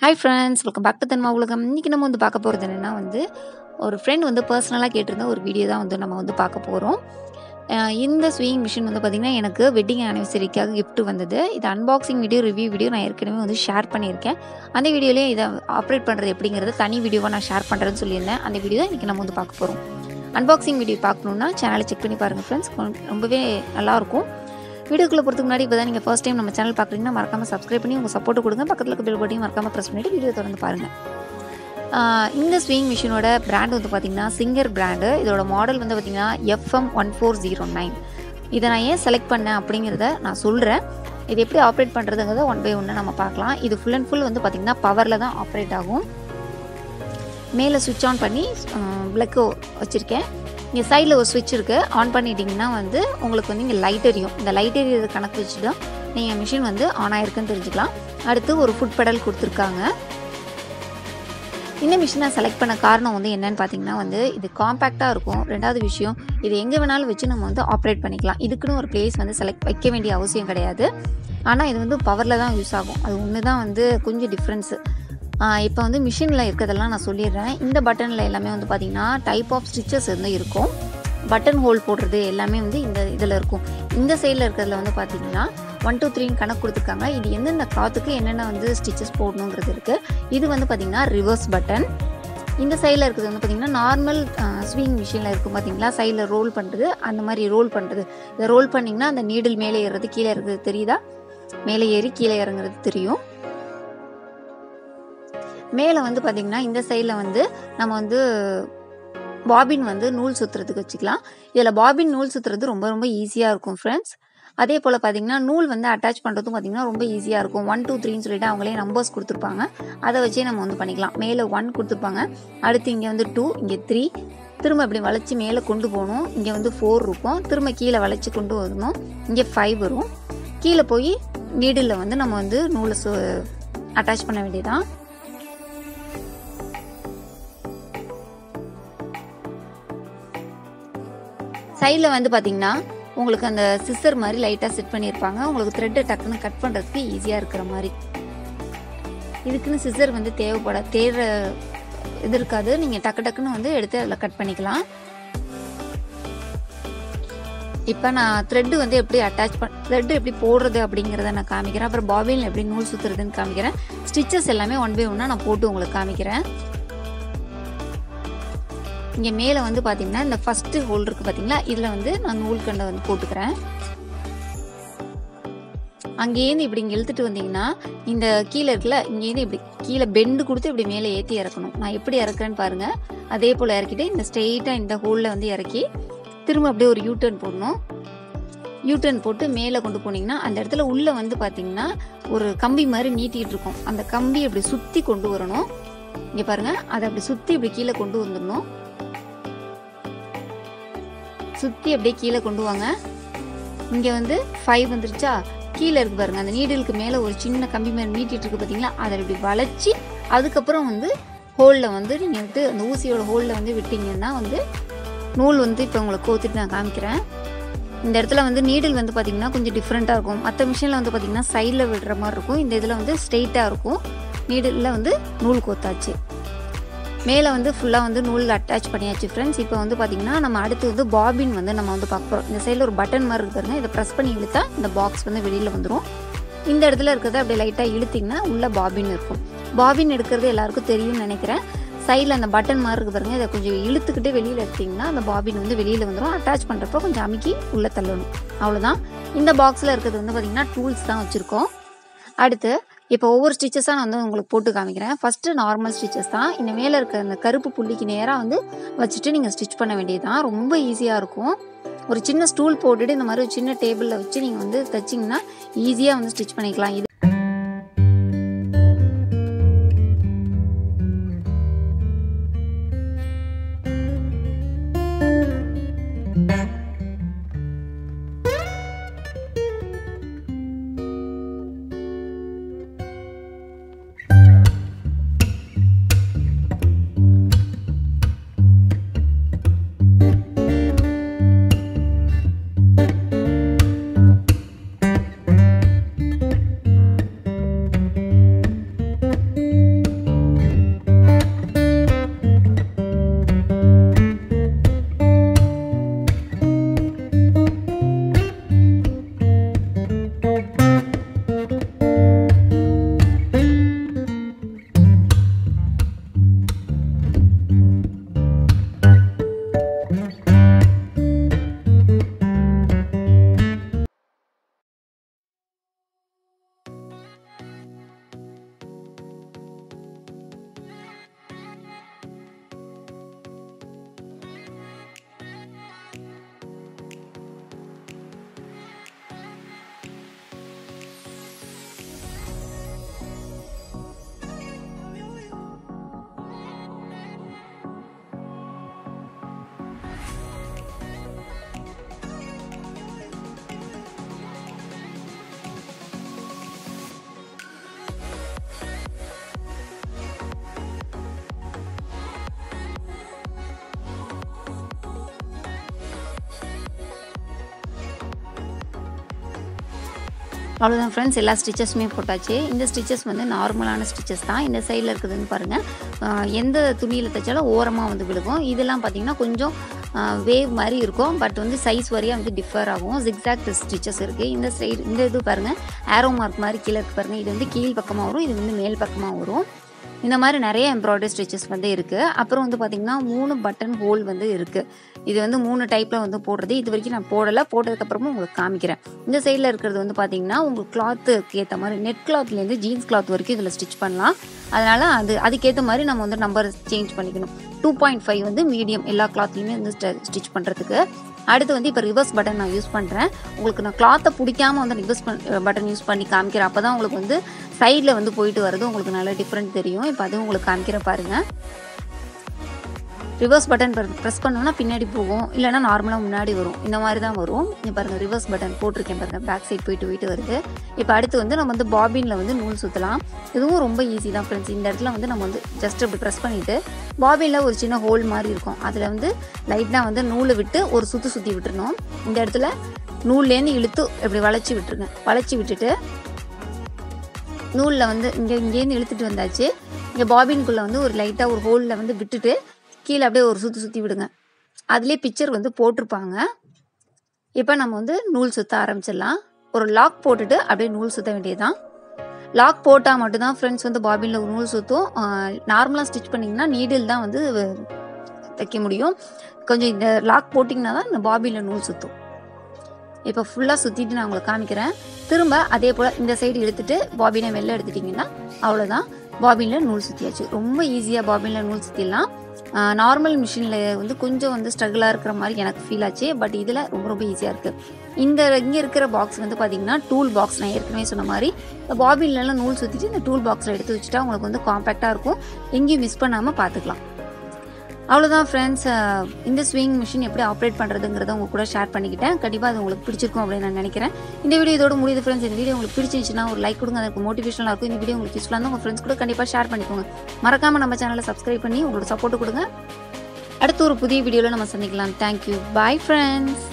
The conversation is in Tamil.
hi friends welcome back to தன்மா உலகம் இன்றைக்கி நம்ம வந்து பார்க்க போகிறது என்னென்னா வந்து ஒரு ஃப்ரெண்ட் வந்து பர்சனலாக கேட்டிருந்த ஒரு வீடியோ தான் வந்து நம்ம வந்து பார்க்க போகிறோம் இந்த ஸ்விங் மிஷின் வந்து பார்த்திங்கன்னா எனக்கு வெட்டிங் ஆனிவர்சரிக்காக gift வந்தது இது அன்பாக்சிங் வீடியோ ரிவ்யூ வீடியோ நான் ஏற்கனவே வந்து ஷேர் பண்ணியிருக்கேன் அந்த வீடியோலேயே இதை ஆப்ரேட் பண்ணுறது எப்படிங்கிறது தனி வீடியோவாக நான் ஷேர் பண்ணுறேன்னு சொல்லியிருந்தேன் அந்த வீடியோ தான் இன்றைக்கி நம்ம வந்து பார்க்க போகிறோம் அன்பாக்சிங் வீடியோ பார்க்கணுன்னா சேனலை செக் பண்ணி பாருங்கள் ஃப்ரெண்ட்ஸ் ரொம்பவே நல்லாயிருக்கும் வீடியோக்குள்ளே போகிறதுக்கு முன்னாடி இப்போ தான் நீங்கள் ஃபர்ஸ்ட் டைம் நம்ம சேனல் பார்க்குறீங்கன்னா மறக்காமல் சப்ஸ்கிரைப் பண்ணி உங்கள் சப்போர்ட் கொடுங்க பக்கத்தில் இருக்க பெல் பட்டையும் மறக்காமல் ப்ரெஸ் பண்ணிவிட்டு வீடியோ தொடர்ந்து பாருங்கள் ஆஹ் இந்த ஸ்விங் மிஷினோட பிராண்ட் வந்து பார்த்திங்கன்னா சிங்கர் பிராண்டு இதோட மாடல் வந்து பார்த்திங்கன்னா FM one four zero nine இதை நான் ஏன் செலக்ட் பண்ணேன் அப்படிங்கிறத நான் சொல்கிறேன் இது எப்படி ஆப்ரேட் பண்ணுறதுங்கிறத ஒன் பை ஒன்று நம்ம பார்க்கலாம் இது ஃபுல் அண்ட் ஃபுல் வந்து பார்த்திங்கன்னா பவரில் தான் ஆப்ரேட் ஆகும் மேலே சுவிட்ச் ஆன் பண்ணி ப்ளக்கு வச்சுருக்கேன் இங்கே சைடில் ஒரு சுவிட்ச் இருக்குது ஆன் பண்ணிட்டீங்கன்னா வந்து உங்களுக்கு வந்து இங்கே லைட் எரியும் இந்த லைட் எரியது கணக்கு வச்சு தான் நீங்கள் மிஷின் வந்து ஆன் ஆயிருக்குன்னு தெரிஞ்சுக்கலாம் அடுத்து ஒரு ஃபுட் பெடல் கொடுத்துருக்காங்க இந்த மிஷினை செலக்ட் பண்ண காரணம் வந்து என்னன்னு பார்த்தீங்கன்னா வந்து இது காம்பேக்டாக இருக்கும் ரெண்டாவது விஷயம் இது எங்கே வேணாலும் வச்சு நம்ம வந்து ஆப்ரேட் பண்ணிக்கலாம் இதுக்குன்னு ஒரு பிளேஸ் வந்து செலக்ட் வைக்க வேண்டிய அவசியம் கிடையாது ஆனால் இது வந்து பவரில் தான் யூஸ் ஆகும் அது ஒன்று தான் வந்து கொஞ்சம் டிஃப்ரென்ஸு இப்போ வந்து மிஷினில் இருக்கிறதெல்லாம் நான் சொல்லிடுறேன் இந்த பட்டனில் எல்லாமே வந்து பார்த்திங்கன்னா டைப் ஆஃப் ஸ்டிச்சஸ் வந்து இருக்கும் பட்டன் ஹோல் போடுறது எல்லாமே வந்து இந்த இதில் இருக்கும் இந்த சைடில் இருக்கிறதுல வந்து பார்த்திங்கன்னா ஒன் டூ த்ரீன்னு கணக்கு கொடுத்துருக்காங்க இது எந்தெந்த கிளாத்துக்கு என்னென்ன வந்து ஸ்டிச்சஸ் போடணுங்கிறது இருக்குது இது வந்து பார்த்திங்கன்னா ரிவர்ஸ் பட்டன் இந்த சைடில் இருக்கிறது வந்து பார்த்திங்கன்னா நார்மல் ஸ்விங் மிஷினில் இருக்கும் பார்த்தீங்களா சைடில் ரோல் பண்ணுறது அந்த மாதிரி ரோல் பண்ணுறது இதை ரோல் பண்ணிங்கன்னா அந்த நீடில் மேலே ஏறுறது கீழே இருக்கிறது தெரியுதா மேலே ஏறி கீழே இறங்குறது தெரியும் மேலே வந்து பார்த்திங்கன்னா இந்த சைடில் வந்து நம்ம வந்து பாபின் வந்து நூல் சுற்றுறதுக்கு வச்சுக்கலாம் இதில் பாபின் நூல் சுற்றுறது ரொம்ப ரொம்ப ஈஸியாக இருக்கும் ஃப்ரெண்ட்ஸ் அதே போல் பார்த்தீங்கன்னா நூல் வந்து அட்டாச் பண்ணுறதும் பார்த்தீங்கன்னா ரொம்ப ஈஸியாக இருக்கும் ஒன் டூ த்ரீன்னு சொல்லிட்டு அவங்களே நம்பர்ஸ் கொடுத்துருப்பாங்க அதை வச்சே நம்ம வந்து பண்ணிக்கலாம் மேலே ஒன் கொடுத்துருப்பாங்க அடுத்து இங்கே வந்து டூ இங்கே த்ரீ திரும்ப இப்படி வளைச்சி மேலே கொண்டு போகணும் இங்கே வந்து ஃபோர் இருக்கும் திரும்ப கீழே வளைச்சி கொண்டு வரணும் இங்கே ஃபைவ் வரும் கீழே போய் நீடில் வந்து நம்ம வந்து நூலை சு அட்டாச் பண்ண வேண்டியதான் சைடில் வந்து பார்த்தீங்கன்னா உங்களுக்கு அந்த சிஸ்டர் மாதிரி லைட்டாக செட் பண்ணியிருப்பாங்க உங்களுக்கு த்ரெட்டை டக்குன்னு கட் பண்ணுறதுக்கு ஈஸியாக இருக்கிற மாதிரி இதுக்குன்னு சிசர் வந்து தேவைப்பட தேடுற இது இருக்காது நீங்கள் டக்கு டக்குன்னு வந்து எடுத்து அதில் கட் பண்ணிக்கலாம் இப்போ நான் த்ரெட்டு வந்து எப்படி அட்டாச் பண் த்ரெட்டு எப்படி போடுறது அப்படிங்கிறத நான் காமிக்கிறேன் அப்புறம் பாபினில் எப்படி நூல் சுற்றுறதுன்னு காமிக்கிறேன் ஸ்டிச்சஸ் எல்லாமே ஒன் பை ஒன்னாக நான் போட்டு உங்களுக்கு காமிக்கிறேன் இங்கே மேலே வந்து பார்த்தீங்கன்னா இந்த ஃபஸ்ட்டு ஹோல் இருக்குது பார்த்தீங்களா இதில் வந்து நான் நூல் கண்டை வந்து போட்டுக்கிறேன் அங்கேருந்து இப்படி இங்கே இழுத்துட்டு வந்தீங்கன்னா இந்த கீழே இருக்குல்ல இங்கேருந்து இப்படி கீழே பெண்டு கொடுத்து இப்படி மேலே ஏற்றி இறக்கணும் நான் எப்படி இறக்குறேன்னு பாருங்கள் அதே போல் இறக்கிட்டு இந்த ஸ்ட்ரெயிட்டாக இந்த ஹோலில் வந்து இறக்கி திரும்ப அப்படியே ஒரு யூ டர்ன் போடணும் யூ டர்ன் போட்டு மேலே கொண்டு போனீங்கன்னா அந்த இடத்துல உள்ளே வந்து பார்த்தீங்கன்னா ஒரு கம்பி மாதிரி நீட்டிகிட்டு இருக்கும் அந்த கம்பி அப்படி சுற்றி கொண்டு வரணும் இங்கே பாருங்கள் அதை அப்படி சுற்றி இப்படி கீழே கொண்டு வந்துடணும் சுற்றி அப்படியே கீழே கொண்டு வாங்க இங்கே வந்து ஃபைவ் வந்துருச்சா கீழே இருக்கு பாருங்க அந்த நீடிலுக்கு மேலே ஒரு சின்ன கம்பி மாதிரி நீட்டிட்டு இருக்கு பார்த்தீங்களா அதை இப்படி வளைச்சி அதுக்கப்புறம் வந்து ஹோலில் வந்து நீங்கள் வந்து அந்த ஊசியோட ஹோலில் வந்து விட்டீங்கன்னா வந்து நூல் வந்து இப்போ உங்களுக்கு கோத்துட்டு நான் காமிக்கிறேன் இந்த இடத்துல வந்து நீடில் வந்து பார்த்திங்கன்னா கொஞ்சம் டிஃப்ரெண்ட்டாக இருக்கும் மற்ற மிஷினில் வந்து பார்த்திங்கன்னா சைடில் விடுற மாதிரி இருக்கும் இந்த இதில் வந்து ஸ்ட்ரெயிட்டாக இருக்கும் நீடிலில் வந்து நூல் கோத்தாச்சு மேலே வந்து ஃபுல்லாக வந்து நூல் அட்டாச் பண்ணியாச்சு ஃப்ரெண்ட்ஸ் இப்போ வந்து பார்த்திங்கன்னா நம்ம அடுத்து வந்து பாபின் வந்து நம்ம வந்து பார்க்க போகிறோம் இந்த சைடில் ஒரு பட்டன் மாதிரி இருக்கு பாருங்க இதை ப்ரெஸ் பண்ணி இழுத்தா இந்த பாக்ஸ் வந்து வெளியில் வந்துடும் இந்த இடத்துல இருக்கிறத அப்படியே லைட்டாக இழுத்திங்கன்னா உள்ள பாபின் இருக்கும் பாபின் எடுக்கிறது எல்லாருக்கும் தெரியும்னு நினைக்கிறேன் சைடில் அந்த பட்டன் மாதிரி இருக்கு பாருங்க இதை கொஞ்சம் இழுத்துக்கிட்டு வெளியில் எடுத்திங்கன்னா அந்த பாபின் வந்து வெளியில் வந்துடும் அட்டாச் பண்ணுறப்போ கொஞ்சம் அமுக்கி உள்ளே தள்ளணும் அவ்வளோதான் இந்த பாக்ஸில் இருக்கிறது வந்து பார்த்திங்கன்னா டூல்ஸ் தான் வச்சுருக்கோம் அடுத்து இப்போ ஒவ்வொரு ஸ்டிச்சஸாக நான் வந்து உங்களுக்கு போட்டு காமிக்கிறேன் ஃபஸ்ட்டு நார்மல் ஸ்டிச்சஸ் தான் இந்த மேலே இருக்க அந்த கருப்பு புள்ளிக்கு நேராக வந்து வச்சுட்டு நீங்கள் ஸ்டிச் பண்ண வேண்டியது தான் ரொம்ப ஈஸியாக இருக்கும் ஒரு சின்ன ஸ்டூல் போட்டுட்டு இந்த மாதிரி ஒரு சின்ன டேபிளில் வச்சு நீங்கள் வந்து தைச்சிங்கன்னா ஈஸியாக வந்து ஸ்டிச் பண்ணிக்கலாம் இது அவ்வளோதான் ஃப்ரெண்ட்ஸ் எல்லா ஸ்டிச்சஸுமே போட்டாச்சு இந்த ஸ்டிச்சஸ் வந்து நார்மலான ஸ்டிச்சஸ் தான் இந்த சைடில் இருக்குதுன்னு பாருங்கள் ஆஹ் எந்த துணியில் தைச்சாலும் ஓரமாக வந்து விழுகும் இதெல்லாம் பார்த்தீங்கன்னா கொஞ்சம் வேவ் மாதிரி இருக்கும் பட் வந்து சைஸ் வரையாக வந்து டிஃபர் ஆகும் ஜிக்ஸாக் ஸ்டிச்சஸ் இருக்குது இந்த சைடு இந்த இது பாருங்கள் ஆரோ மார்க் மாதிரி கீழே இருக்கு பாருங்கள் இது வந்து கீழ் பக்கமாக வரும் இது வந்து மேல் பக்கமாக வரும் இந்த மாதிரி நிறைய எம்ப்ராய்டரி ஸ்டிச்சஸ் வந்து இருக்குது அப்புறம் வந்து பார்த்திங்கன்னா மூணு பட்டன் ஹோல் வந்து இருக்குது இது வந்து மூணு டைப்பில் வந்து போடுறது இது வரைக்கும் நான் போடலை போட்டதுக்கப்புறமும் உங்களுக்கு காமிக்கிறேன் இந்த சைடில் இருக்கிறது வந்து பார்த்திங்கன்னா உங்களுக்கு கிளாத்துக்கு ஏற்ற மாதிரி நெட் கிளாத்லேருந்து ஜீன்ஸ் கிளாத் வரைக்கும் இதில் ஸ்டிச் பண்ணலாம் அதனால் அது அதுக்கேற்ற மாதிரி நம்ம வந்து நம்பர் சேஞ்ச் பண்ணிக்கணும் டூ பாயிண்ட் ஃபைவ் வந்து மீடியம் எல்லா கிளாத்லையுமே வந்து ஸ்டிச் பண்ணுறதுக்கு அடுத்து வந்து இப்போ ரிவர்ஸ் பட்டன் நான் யூஸ் பண்ணுறேன் உங்களுக்கு நான் கிளாத்தை பிடிக்காம வந்து ரிவர்ஸ் பட்டன் யூஸ் பண்ணி காமிக்கிறேன் அப்போ தான் உங்களுக்கு வந்து சைடில் வந்து போயிட்டு வருது உங்களுக்கு நல்லா டிஃப்ரெண்ட் தெரியும் இப்போ அதுவும் உங்களுக்கு காமிக்கிற பாருங்கள் ரிவர்ஸ் பட்டன் ப்ரெஸ் பண்ணோம்னா பின்னாடி போகும் இல்லைனா நார்மலாக முன்னாடி வரும் இந்த மாதிரி தான் வரும் இங்கே பாருங்கள் ரிவர்ஸ் பட்டன் போட்டிருக்கேன் பாருங்கள் பேக் சைட் போயிட்டு போயிட்டு வருது இப்போ அடுத்து வந்து நம்ம வந்து பாபினில் வந்து நூல் சுற்றலாம் இதுவும் ரொம்ப ஈஸி தான் ஃப்ரெண்ட்ஸ் இந்த இடத்துல வந்து நம்ம வந்து ஜஸ்ட் அப்படி ப்ரெஸ் பண்ணிவிட்டு பாபினில் ஒரு சின்ன ஹோல் மாதிரி இருக்கும் அதில் வந்து லைட்டாக வந்து நூலை விட்டு ஒரு சுற்றி சுற்றி விட்டுறணும் இந்த இடத்துல நூல்லேருந்து இழுத்து இப்படி வளைச்சி விட்டுருங்க வளைச்சி விட்டுட்டு நூலில் வந்து இங்கே இங்கேருந்து இழுத்துட்டு வந்தாச்சு இங்கே பாபின்குள்ளே வந்து ஒரு லைட்டாக ஒரு ஹோலில் வந்து விட்டுட்டு கீழே அப்படியே ஒரு சுற்றி சுற்றி விடுங்க அதுலேயே பிக்சர் வந்து போட்டிருப்பாங்க இப்போ நம்ம வந்து நூல் சுற்ற ஆரம்பிச்சிடலாம் ஒரு லாக் போட்டுட்டு அப்படியே நூல் சுற்ற வேண்டியதுதான் லாக் போட்டால் மட்டும்தான் ஃப்ரெண்ட்ஸ் வந்து பாபினில் ஒரு நூல் சுற்றும் நார்மலாக ஸ்டிச் பண்ணிங்கன்னா நீடில் தான் வந்து தைக்க முடியும் கொஞ்சம் இந்த லாக் போட்டிங்கன்னா தான் இந்த பாபினில் நூல் சுற்றும் இப்போ ஃபுல்லாக சுற்றிட்டு நான் உங்களுக்கு காமிக்கிறேன் திரும்ப அதே போல் இந்த சைடு இழுத்துட்டு பாபினை வெளில எடுத்துட்டிங்கன்னா அவ்வளோதான் பாபினில் நூல் சுற்றியாச்சு ரொம்ப ஈஸியாக பாபினில் நூல் சுற்றிடலாம் நார்மல் மிஷினில் வந்து கொஞ்சம் வந்து ஸ்ட்ரகிளாக இருக்கிற மாதிரி எனக்கு ஃபீல் ஆச்சு பட் இதில் ரொம்ப ரொம்ப ஈஸியாக இருக்குது இந்த இங்கே இருக்கிற பாக்ஸ் வந்து பார்த்திங்கன்னா டூல் பாக்ஸ் நான் ஏற்கனவே சொன்ன மாதிரி இந்த பாபின்லலாம் நூல் சுற்றிட்டு இந்த டூல் பாக்ஸில் எடுத்து வச்சுட்டா உங்களுக்கு வந்து காம்பேக்டாக இருக்கும் எங்கேயும் மிஸ் பண்ணாமல் பார்த்துக்கலாம் அவ்வளோதான் ஃப்ரெண்ட்ஸ் இந்த ஸ்விங் மிஷின் எப்படி ஆப்ரேட் பண்ணுறதுங்கிறத உங்க கூட ஷேர் பண்ணிக்கிட்டேன் கண்டிப்பாக அது உங்களுக்கு பிடிச்சிருக்கும் அப்படின்னு நான் நினைக்கிறேன் இந்த வீடியோ இதோட முடியுது ஃப்ரெண்ட்ஸ் இந்த வீடியோ உங்களுக்கு பிடிச்சிருந்துச்சுன்னா ஒரு லைக் கொடுங்க அதுக்கு மோட்டிவேஷனாக இருக்கும் இந்த வீடியோ உங்களுக்கு யூஸ்ஃபுல்லாக உங்கள் ஃப்ரெண்ட்ஸ் கூட கண்டிப்பாக ஷேர் பண்ணிக்கோங்க மறக்காமல் நம்ம சேனலை சப்ஸ்கிரைப் பண்ணி உங்களோட சப்போர்ட் கொடுங்க அடுத்து ஒரு புதிய வீடியோவில் நம்ம சந்திக்கலாம் தேங்க்யூ பாய் ஃப்ரெண்ட்ஸ்